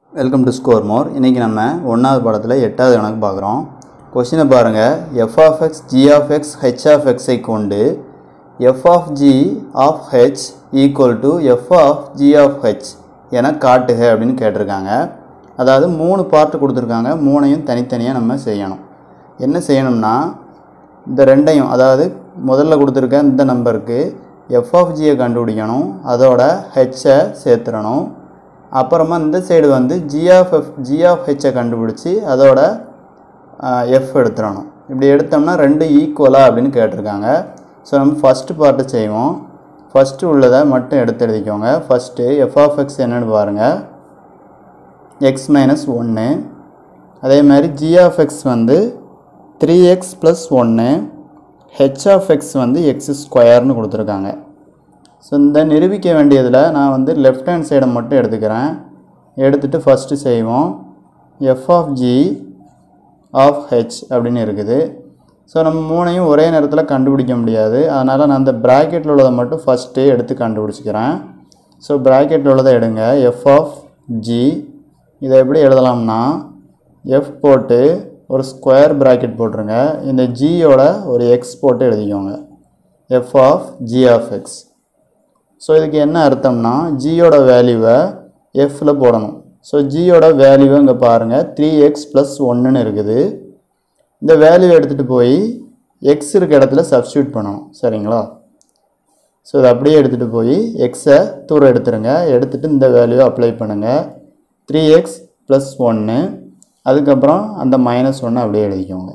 welcome to score more இன்றைக்கி நம்ம ஒன்றாவது பாடத்தில் எட்டாவது கணக்கு பார்க்குறோம் கொஷினை பாருங்கள் f of x g of x h of எக்ஸை கொண்டு f of g of h equal to f of g of h என காட்டுக அப்படின்னு கேட்டிருக்காங்க அதாவது மூணு பார்ட்டு கொடுத்துருக்காங்க மூணையும் தனித்தனியாக நம்ம செய்யணும் என்ன செய்யணும்னா இந்த ரெண்டையும் அதாவது முதல்ல கொடுத்துருக்க இந்த நம்பருக்கு எஃப் ஆஃப் ஜியை கண்டுபிடிக்கணும் அதோட ஹெச்சை சேர்த்துடணும் அப்புறமா இந்த சைடு வந்து g of f g of ஹெச்சை கண்டுபிடிச்சி அதோட எஃப் எடுத்துடணும் இப்படி எடுத்தோம்னா ரெண்டு ஈக்குவலா அப்படின்னு கேட்டிருக்காங்க ஸோ நம்ம ஃபஸ்ட்டு பார்ட்டு செய்வோம் ஃபஸ்ட்டு உள்ளதை மட்டும் எடுத்து எழுதிக்கோங்க ஃபஸ்ட்டு எஃப் ஆஃப் எக்ஸ் என்னன்னு பாருங்கள் எக்ஸ் மைனஸ் ஒன்று அதே மாதிரி ஜி ஆஃப் எக்ஸ் வந்து த்ரீ எக்ஸ் ப்ளஸ் ஒன்று ஹெச் ஆஃப் எக்ஸ் வந்து எக்ஸ் ஸ்கொயர்னு கொடுத்துருக்காங்க ஸோ இந்த நிரூபிக்க வேண்டியதில் நான் வந்து லெஃப்ட் ஹேண்ட் சைடை மட்டும் எடுத்துக்கிறேன் எடுத்துகிட்டு ஃபஸ்ட்டு செய்வோம் f of g of h அப்படின்னு இருக்குது ஸோ நம்ம மூணையும் ஒரே நேரத்தில் கண்டுபிடிக்க முடியாது அதனால் நான் அந்த ப்ராக்கெட்டில் உள்ளதை மட்டும் ஃபஸ்ட்டு எடுத்து கண்டுபிடிச்சிக்கிறேன் ஸோ ப்ராக்கெட்டில் உள்ளதை எடுங்க எஃப் ஆஃப் ஜி இதை எப்படி எழுதலாம்னா எஃப் போட்டு ஒரு ஸ்கொயர் ப்ராக்கெட் போட்டுருங்க இந்த ஜியோட ஒரு எக்ஸ் போட்டு எழுதிக்கோங்க f of g of x so இதுக்கு என்ன அர்த்தம்னா ஜியோட வேல்யூவை எஃப்பில் போடணும் ஸோ ஜியோட வேல்யூவை இங்கே பாருங்கள் த்ரீ எக்ஸ் ப்ளஸ் ஒன்றுன்னு இருக்குது இந்த வேல்யூவை எடுத்துகிட்டு போய் எக்ஸ் இருக்க இடத்துல சப்ஸ்டியூட் பண்ணணும் சரிங்களா ஸோ இதை அப்படியே எடுத்துகிட்டு போய் எக்ஸை தூரம் எடுத்துருங்க எடுத்துகிட்டு இந்த வேல்யூவை அப்ளை பண்ணுங்கள் த்ரீ எக்ஸ் ப்ளஸ் ஒன்று அதுக்கப்புறம் அந்த மைனஸ் ஒன்று அப்படியே எழுதிக்கோங்க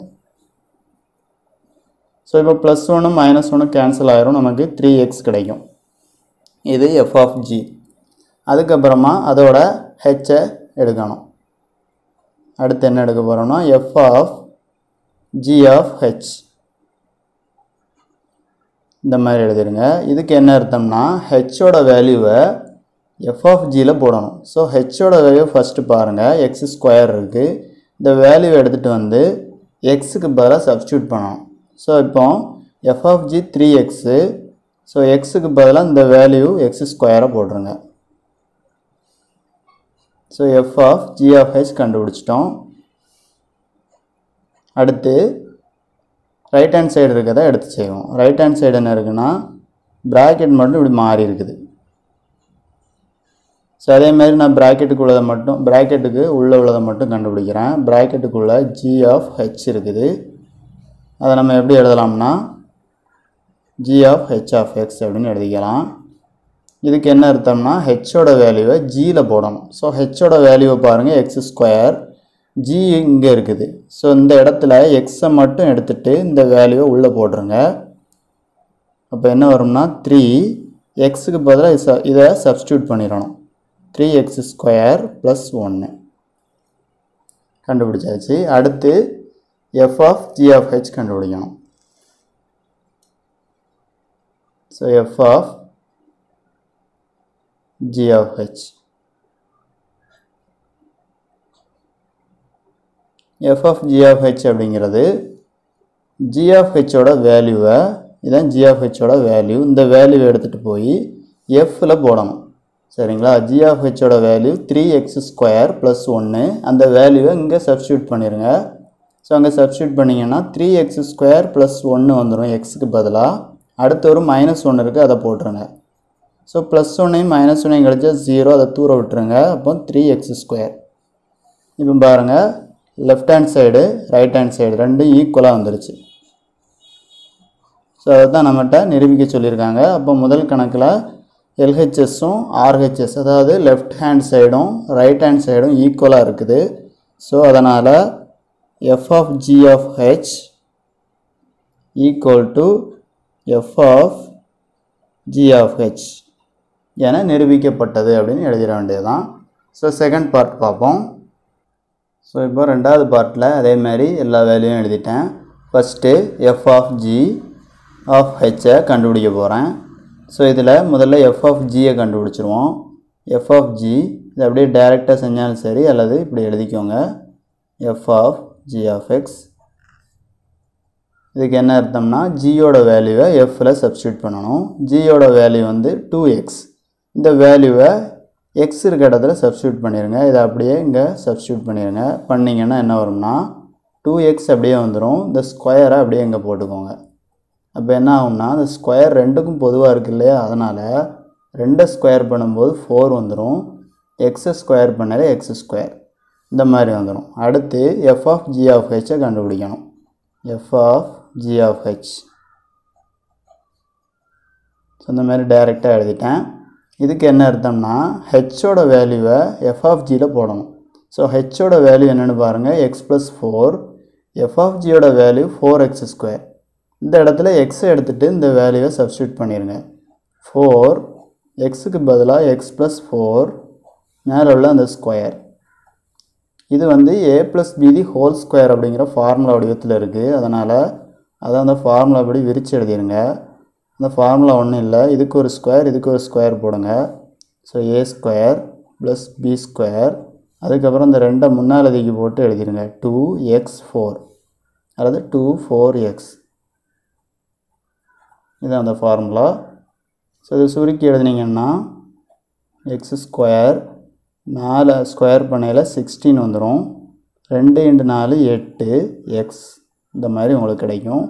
ஸோ இப்போ ப்ளஸ் ஒன்று மைனஸ் ஒன்று கேன்சல் ஆயிரும் நமக்கு த்ரீ எக்ஸ் கிடைக்கும் இது எஃப் ஆஃப் ஜி அதுக்கப்புறமா அதோட ஹெச்சை எடுக்கணும் அடுத்து என்ன எடுக்க போகிறோம்னா f of g of h இந்த மாதிரி எழுதிருங்க இதுக்கு என்ன அர்த்தம்னா ஹெச்சோட வேல்யூவை எஃப் ஆஃப் ஜியில் போடணும் ஸோ ஹெச்சோட வேல்யூ ஃபஸ்ட்டு பாருங்கள் எக்ஸ் ஸ்கொயர் இருக்குது இந்த வேல்யூ எடுத்துகிட்டு வந்து எக்ஸுக்கு பதிலாக சப்ஸ்டியூட் பண்ணணும் ஸோ இப்போ f of g three x so எக்ஸுக்கு பதிலாக இந்த வேல்யூ எக்ஸ் ஸ்கொயரை போட்டுருங்க so f of g of h கண்டுபிடிச்சிட்டோம் அடுத்து ரைட் ஹேண்ட் சைடு இருக்கிறத எடுத்து செய்வோம் ரைட் ஹேண்ட் சைடு என்ன இருக்குன்னா ப்ராக்கெட் மட்டும் இப்படி மாறி இருக்குது ஸோ அதே மாதிரி நான் ப்ராக்கெட்டுக்கு உள்ளதை மட்டும் ப்ராக்கெட்டுக்கு உள்ளே உள்ளதை மட்டும் கண்டுபிடிக்கிறேன் ப்ராக்கெட்டுக்குள்ளே ஜி ஆஃப் ஹெச் இருக்குது அதை நம்ம எப்படி எழுதலாம்னா g of h of x அப்படின்னு எழுதிக்கலாம் இதுக்கு என்ன அர்த்தம்னா ஹெச்சோட வேல்யூவை ஜியில் போடணும் ஸோ ஹெச்சோட வேல்யூவை பாருங்கள் எக்ஸ் ஸ்கொயர் ஜி இங்கே இருக்குது ஸோ இந்த இடத்துல எக்ஸை மட்டும் எடுத்துகிட்டு இந்த வேல்யூவை உள்ளே போட்டுருங்க அப்போ என்ன வரும்னா த்ரீ எக்ஸுக்கு பதிலாக ச இதை சப்ஸ்டியூட் பண்ணிடணும் த்ரீ எக்ஸ் ஸ்கொயர் ப்ளஸ் ஒன்று கண்டுபிடிச்சாச்சு அடுத்து f of g of h கண்டுபிடிக்கணும் so f of g of h f of g of h அப்படிங்கிறது ஜி ஆஃப் ஹெச்சோட வேல்யூவை இதான் ஜி ஆஃப் ஹெச்சோட வேல்யூ இந்த வேல்யூவை எடுத்துகிட்டு போய் எஃப்பில் போடணும் சரிங்களா ஜி ஆஃப் ஹெச்சோட value three x square plus ஒன்று அந்த வேல்யூவை இங்கே சப்ஸ்டியூட் பண்ணிடுங்க ஸோ அங்கே சப்ஸ்டியூட் பண்ணிங்கன்னா த்ரீ எக்ஸ் ஸ்கொயர் ப்ளஸ் ஒன்று வந்துடும் எக்ஸுக்கு பதிலாக அடுத்து ஒரு மைனஸ் ஒன்று இருக்குது அதை போட்டுருங்க ஸோ ப்ளஸ் ஒன்னையும் மைனஸ் ஒன்னையும் கழிச்சா ஜீரோ அதை தூர விட்டுருங்க அப்போ த்ரீ எக்ஸ் ஸ்கொயர் இப்போ பாருங்கள் left hand side right hand side ரெண்டும் ஈக்குவலாக வந்துருச்சு ஸோ அதை தான் நம்மகிட்ட நிரூபிக்க சொல்லியிருக்காங்க அப்போ முதல் கணக்கில் எல்ஹெச்எஸும் ஆர்ஹெச்எஸ் அதாவது லெஃப்ட் ஹேண்ட் சைடும் ரைட் ஹேண்ட் சைடும் ஈக்குவலாக இருக்குது ஸோ அதனால் f of g of h equal to f of g of h என நிரூபிக்கப்பட்டது அப்படின்னு எழுதிட வேண்டியது தான் ஸோ செகண்ட் பார்ட் பார்ப்போம் ஸோ இப்போ ரெண்டாவது பார்ட்டில் அதே மாதிரி எல்லா வேலையும் எழுதிட்டேன் first f of g of ஹெச்சை கண்டுபிடிக்க போகிறேன் ஸோ இதில் முதல்ல எஃப் ஆஃப் ஜியை கண்டுபிடிச்சிருவோம் எஃப் ஆஃப் ஜி இது அப்படியே டைரெக்டாக செஞ்சாலும் சரி அல்லது இப்படி எழுதிக்கோங்க f of g of x இதுக்கு என்ன அர்த்தம்னா ஜியோட வேல்யூவை எஃப்பில் சப்ஸ்டியூட் பண்ணணும் ஜியோட வேல்யூ வந்து டூ எக்ஸ் இந்த வேல்யூவை எக்ஸ் இருக்க இடத்துல சப்ஸ்டியூட் பண்ணிடுங்க இதை அப்படியே இங்கே சப்ஸ்டியூட் பண்ணிடுங்க பண்ணிங்கன்னா என்ன வரும்னா டூ எக்ஸ் அப்படியே வந்துடும் இந்த ஸ்கொயரை அப்படியே இங்கே போட்டுக்கோங்க அப்போ என்ன ஆகும்னா இந்த ஸ்கொயர் ரெண்டுக்கும் பொதுவாக இருக்கு இல்லையா அதனால் ரெண்டை ஸ்கொயர் பண்ணும்போது ஃபோர் வந்துடும் எக்ஸை ஸ்கொயர் பண்ணாலே எக்ஸ் ஸ்கொயர் இந்த மாதிரி வந்துடும் அடுத்து எஃப் ஆஃப் ஜி ஆஃப் ஹெச்சை கண்டுபிடிக்கணும் f of g of h so இந்த மாதிரி டைரெக்டாக எழுதிட்டேன் இதுக்கு என்ன அர்த்தம்னா ஹெச்சோட வேல்யூவை எஃப் ஆஃப் ஜியில் போடணும் ஸோ ஹெச்சோட வேல்யூ என்னென்னு பாருங்கள் x plus four f of ஜியோட வேல்யூ ஃபோர் எக்ஸ் ஸ்கொயர் இந்த இடத்துல எக்ஸை எடுத்துகிட்டு இந்த வேல்யூவை சப்ஸ்டியூட் பண்ணிடுங்க ஃபோர் எக்ஸுக்கு பதிலாக எக்ஸ் ப்ளஸ் ஃபோர் மேலே உள்ள அந்த ஸ்கொயர் இது வந்து a plus b the whole square அப்படிங்கிற ஃபார்முலா வடிவத்தில் இருக்குது அதனால் அதை அந்த ஃபார்முலா படி விரித்து எழுதிருங்க அந்த ஃபார்முலா ஒன்றும் இல்லை இதுக்கு ஒரு ஸ்கொயர் இதுக்கு ஒரு ஸ்கொயர் போடுங்க so a square plus b square அதுக்கப்புறம் இந்த ரெண்டை முன்னால் அதிகி போட்டு எழுதிருங்க டூ எக்ஸ் ஃபோர் அல்லது டூ ஃபோர் எக்ஸ் இதுதான் அந்த ஃபார்முலா ஸோ இது சுருக்கி எழுதுனீங்கன்னா எக்ஸ் ஸ்கொயர் நாலு ஸ்கொயர் பண்ணையில் சிக்ஸ்டீன் வந்துடும் ரெண்டு இன்ட்டு நாலு எட்டு எக்ஸ் இந்த மாதிரி உங்களுக்கு கிடைக்கும்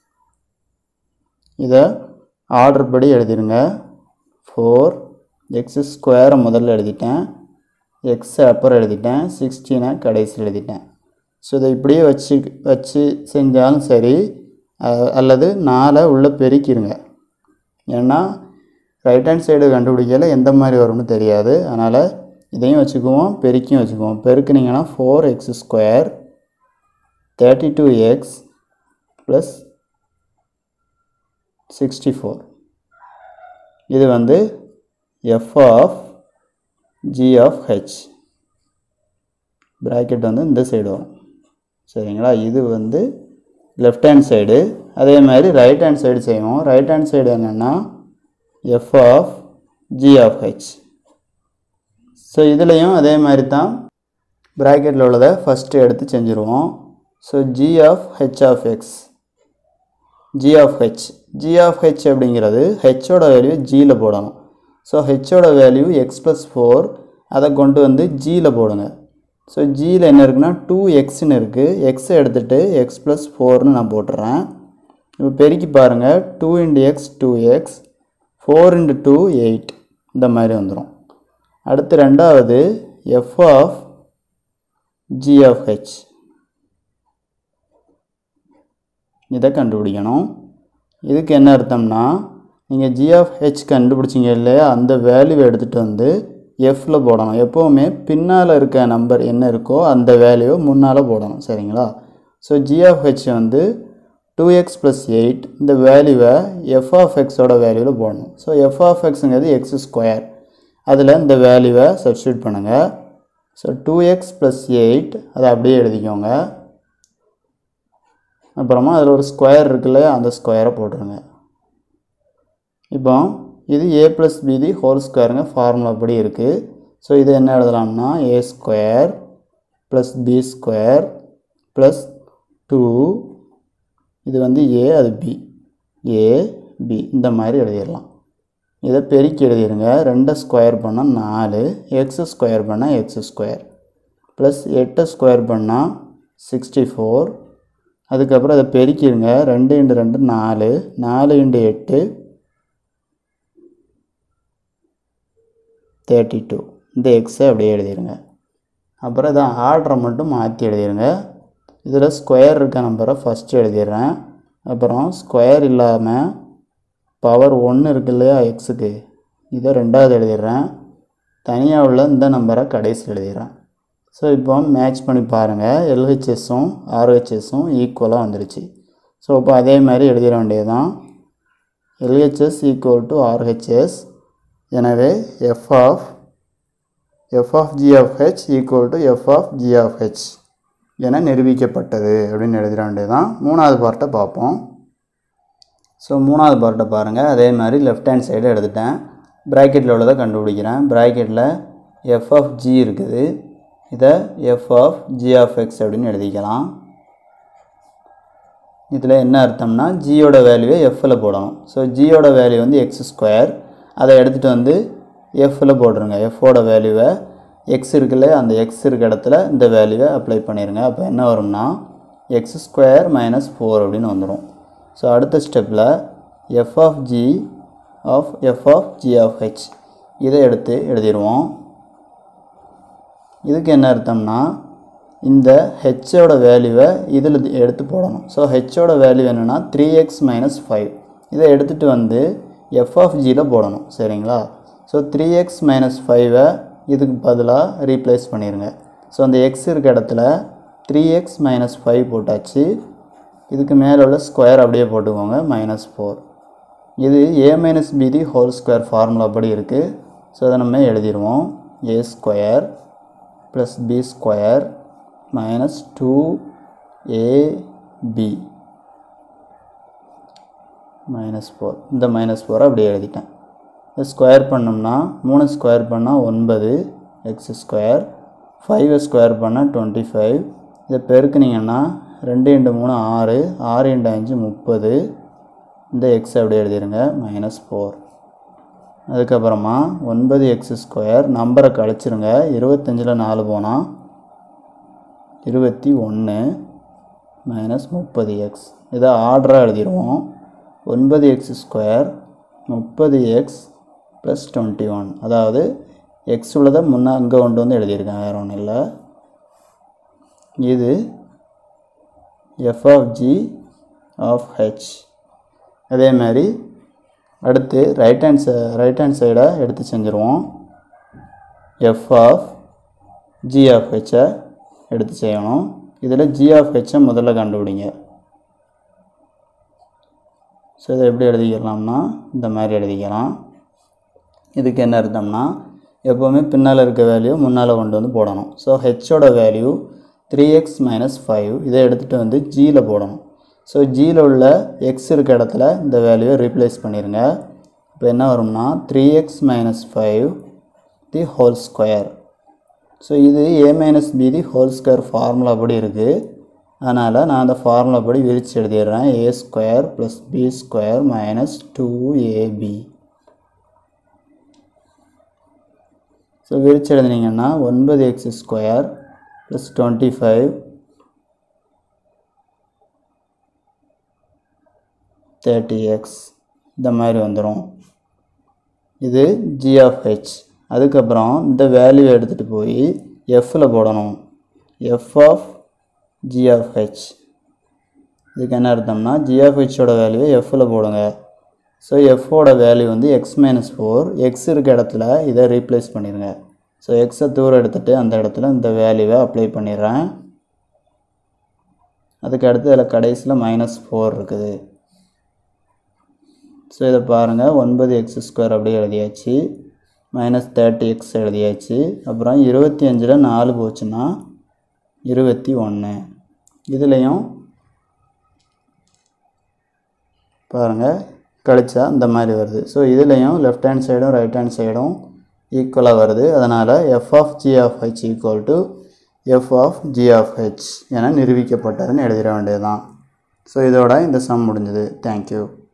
இதை ஆர்டர் படி எழுதிருங்க ஃபோர் எக்ஸ் ஸ்கொயரை முதல்ல எழுதிட்டேன் எக்ஸை அப்புறம் எழுதிட்டேன் சிக்ஸ்டீனை கடைசியில் எழுதிட்டேன் ஸோ இதை இப்படியே வச்சு வச்சு செஞ்சாலும் சரி அ- அல்லது நாலை உள்ளே பெருக்கிடுங்க ஏன்னா ரைட் ஹேண்ட் சைடு கண்டுபிடிக்கல எந்த மாதிரி வரும்னு தெரியாது அதனால் இதையும் வச்சுக்குவோம் பெருக்கியும் வச்சுக்குவோம் பெருக்குனீங்கன்னா four x square thirty two x plus sixty four இது வந்து f of g of h bracket வந்து இந்த சைடு வரும் சரிங்களா இது வந்து லெஃப்ட் ஹேண்ட் சைடு அதே மாதிரி ரைட் ஹேண்ட் சைடு செய்வோம் ரைட் ஹேண்ட் சைடு என்னென்னா f of g of h so இதுலேயும் அதே மாதிரி தான் ப்ராக்கெட்டில் உள்ளதை ஃபஸ்ட்டு எடுத்து செஞ்சுருவோம் so g of h of x g of h g of h அப்படிங்கிறது ஹெச்சோட வேல்யூ ஜியில் போடணும் ஸோ ஹெச்சோட வேல்யூ எக்ஸ் ப்ளஸ் ஃபோர் அதை கொண்டு வந்து ஜியில் போடுங்க ஸோ ஜியில் என்ன இருக்குன்னா டூ எக்ஸ்னு இருக்குது எக்ஸை எடுத்துகிட்டு எக்ஸ் ப்ளஸ் ஃபோர்னு நான் போட்டுறேன் இப்போ பெருக்கி பாருங்கள் two into x two x four into two eight இந்த மாதிரி வந்துடும் அடுத்து ரெண்டாவது f of g of h இதை கண்டுபிடிக்கணும் இதுக்கு என்ன அர்த்தம்னா நீங்கள் ஜி ஆஃப் ஹெச் கண்டுபிடிச்சிங்க இல்லையா அந்த வேல்யூவை எடுத்துகிட்டு வந்து எஃப்பில் போடணும் எப்போவுமே பின்னால் இருக்க நம்பர் என்ன இருக்கோ அந்த வேல்யூவை முன்னால் போடணும் சரிங்களா ஸோ ஜி ஆஃப் ஹெச் வந்து டூ எக்ஸ் ப்ளஸ் எயிட் இந்த வேல்யூவை எஃப் ஆஃப் எக்ஸோட வேல்யூவில் போடணும் ஸோ எஃப் ஆஃப் எக்ஸுங்கிறது எக்ஸ் ஸ்கொயர் அதில் இந்த வேல்யூவை சப்ஸ்டியூட் பண்ணுங்கள் so two x plus eight அதை அப்படியே எழுதிக்கோங்க அப்புறமா அதில் ஒரு ஸ்கொயர் இருக்கு இல்லையா அந்த ஸ்கொயரை போட்டுருங்க இப்போ இது ஏ ப்ளஸ் பிதி ஹோல் ஸ்கொயருங்க ஃபார்முலா படி இருக்குது ஸோ இது என்ன எழுதலாம்னா a square plus b square plus two இது வந்து ஏ அது பி ஏ பி இந்த மாதிரி எழுதிடலாம் இதை பெருக்கி எழுதிடுங்க ரெண்டை ஸ்கொயர் பண்ணால் நாலு எக்ஸ் ஸ்கொயர் பண்ணால் எக்ஸ் ஸ்கொயர் ப்ளஸ் எட்டை ஸ்கொயர் பண்ணால் சிக்ஸ்டி ஃபோர் அதுக்கப்புறம் அதை பெருக்கிடுங்க ரெண்டு இன்டு ரெண்டு நாலு நாலு இன்டு எட்டு தேர்ட்டி டூ இந்த எக்ஸை அப்படியே எழுதிடுங்க அப்புறம் இதை ஆர்டரை மட்டும் மாற்றி எழுதிடுங்க இதில் ஸ்கொயர் இருக்க நம்பரை ஃபஸ்ட்டு எழுதிடுறேன் அப்புறம் ஸ்கொயர் இல்லாமல் பவர் ஒன்று இருக்கு இல்லையா எக்ஸுக்கு இதை ரெண்டாவது எழுதிடுறேன் தனியாக உள்ள இந்த நம்பரை கடைசி எழுதிடுறேன் ஸோ இப்போ மேட்ச் பண்ணி பாருங்கள் எல்ஹெச்எஸும் ஆர்ஹெச்எஸும் ஈக்குவலாக வந்துருச்சு ஸோ இப்போ அதே மாதிரி எழுதிட வேண்டியதுதான் எல்ஹெச்எஸ் ஈக்குவல் டு ஆர்ஹெச்எஸ் எனவே f of f of g of h equal to f of g of h என நிரூபிக்கப்பட்டது அப்படின்னு எழுதிட வேண்டியதுதான் மூணாவது பார்ட்டை பார்ப்போம் ஸோ மூணாவது பார்ட்டை பாருங்கள் அதே மாதிரி லெஃப்ட் ஹேண்ட் சைடு எடுத்துட்டேன் ப்ராக்கெட்டில் உள்ளதை கண்டுபிடிக்கிறேன் ப்ராக்கெட்டில் எஃப் ஆஃப் ஜி இருக்குது இதை f of g of x அப்படின்னு எழுதிக்கலாம் இதில் என்ன அர்த்தம்னா ஜியோட வேல்யூவை எஃப்பில் போடணும் ஸோ ஜியோட வேல்யூ வந்து எக்ஸ் ஸ்கொயர் அதை எடுத்துகிட்டு வந்து எஃப்பில் போட்டுருங்க எஃப்போட வேல்யூவை எக்ஸ் இருக்குல்ல அந்த எக்ஸ் இருக்க இடத்துல இந்த வேல்யூவை அப்ளை பண்ணிடுங்க அப்போ என்ன வரும்னா எக்ஸ் ஸ்கொயர் மைனஸ் ஃபோர் அப்படின்னு வந்துடும் ஸோ அடுத்த ஸ்டெப்பில் f of g of f of g of h இதை எடுத்து எழுதிடுவோம் இதுக்கு என்ன அர்த்தம்னா இந்த ஹெச்சோட வேல்யூவை இதில் எடுத்து போடணும் ஸோ ஹெச்சோட வேல்யூ என்னென்னா த்ரீ எக்ஸ் மைனஸ் ஃபைவ் இதை எடுத்துகிட்டு வந்து எஃப் ஆஃப் ஜியில் போடணும் சரிங்களா ஸோ த்ரீ எக்ஸ் மைனஸ் ஃபைவை இதுக்கு பதிலாக ரீப்ளேஸ் பண்ணிடுங்க ஸோ அந்த எக்ஸ் இருக்க இடத்துல த்ரீ எக்ஸ் மைனஸ் ஃபைவ் போட்டாச்சு இதுக்கு மேலே உள்ள ஸ்கொயர் அப்படியே போட்டுக்கோங்க மைனஸ் ஃபோர் இது a minus b the whole square formula படி இருக்குது ஸோ அதை நம்ம எழுதிடுவோம் a square plus b square minus two ab minus four இந்த மைனஸ் ஃபோரை அப்படியே எழுதிட்டேன் இதை ஸ்கொயர் பண்ணோம்னா மூணு ஸ்கொயர் பண்ணால் ஒன்பது எக்ஸ் ஸ்கொயர் ஃபைவை ஸ்கொயர் பண்ணால் டுவெண்ட்டி ஃபைவ் இதை பெருக்குனீங்கன்னா ரெண்டு இன்ட்டு மூணு ஆறு ஆறு இன்ட்டு அஞ்சு முப்பது இந்த எக்ஸ் அப்படியே எழுதிருங்க மைனஸ் ஃபோர் அதுக்கப்புறமா ஒன்பது எக்ஸ் ஸ்கொயர் நம்பரை கழிச்சிருங்க இருபத்தஞ்சில் நாலு போனால் இருபத்தி ஒன்று மைனஸ் முப்பது எக்ஸ் இதை ஆர்டராக எழுதிடுவோம் ஒன்பது எக்ஸ் ஸ்கொயர் முப்பது எக்ஸ் ப்ளஸ் டுவெண்ட்டி ஒன் அதாவது எக்ஸ் உள்ளதை முன்னே அங்கே கொண்டு வந்து எழுதியிருக்கேன் வேறு ஒன்றும் இல்லை இது f of g of h அதே மாதிரி அடுத்து right hand side right hand சைடை எடுத்து செஞ்சுருவோம் எஃப் ஆஃப் ஜி ஆஃப் ஹெச்சை எடுத்து செய்யணும் இதில் ஜி ஆஃப் ஹெச்சை முதல்ல கண்டுபிடிங்க ஸோ இதை எப்படி எழுதிக்கலாம்னா இந்த மாதிரி எழுதிக்கலாம் இதுக்கு என்ன அர்த்தம்னா எப்போவுமே பின்னால் இருக்க வேல்யூ முன்னால் கொண்டு வந்து போடணும் ஸோ ஹெச்சோட value three x minus five இதை எடுத்துகிட்டு வந்து ஜியில் போடணும் ஸோ ஜியில் உள்ள எக்ஸ் இருக்க இடத்துல இந்த வேல்யூவை ரீப்ளேஸ் பண்ணிடுங்க இப்போ என்ன வரும்னா three x minus five the whole square so இது a minus b the whole square formula படி இருக்குது அதனால் நான் அந்த ஃபார்முலா படி விரித்து எழுதிடுறேன் a square plus b square minus two ab so விரித்து எழுதுனீங்கன்னா ஒன்பது x square plus twenty five thirty x இந்த மாதிரி வந்துடும் இது ஜி ஆஃப் ஹெச் அதுக்கப்புறம் இந்த வேல்யூ எடுத்துகிட்டு போய் எஃப்பில் போடணும் f of g of h இதுக்கு என்ன அர்த்தம்னா ஜி ஆஃப் ஹெச்சோட வேல்யூவை எஃப்பில் போடுங்க ஸோ எஃப்போட வேல்யூ வந்து எக்ஸ் மைனஸ் ஃபோர் எக்ஸ் இருக்க இடத்துல இதை ரீப்ளேஸ் பண்ணிடுங்க ஸோ எக்ஸை தூரம் எடுத்துகிட்டு அந்த இடத்துல இந்த வேல்யூவை அப்ளை பண்ணிடுறேன் அதுக்கு அடுத்து இதில் கடைசியில் மைனஸ் ஃபோர் இருக்குது ஸோ இதை பாருங்கள் ஒன்பது எக்ஸ் ஸ்கொயர் அப்படியே எழுதியாச்சு மைனஸ் தேர்ட்டி எக்ஸ் எழுதியாச்சு அப்புறம் இருபத்தி அஞ்சில் நாலு போச்சுன்னா இருபத்தி ஒன்று இதுலேயும் பாருங்கள் கழிச்சா இந்த மாதிரி வருது ஸோ இதுலேயும் லெஃப்ட் ஹேண்ட் சைடும் ரைட் ஹேண்ட் சைடும் ஈக்குவலாக வருது அதனால் f of g of h equal to f of g of h என நிரூபிக்கப்பட்டதுன்னு எழுதிட வேண்டியதுதான் ஸோ இதோட இந்த சம் முடிஞ்சது தேங்க்யூ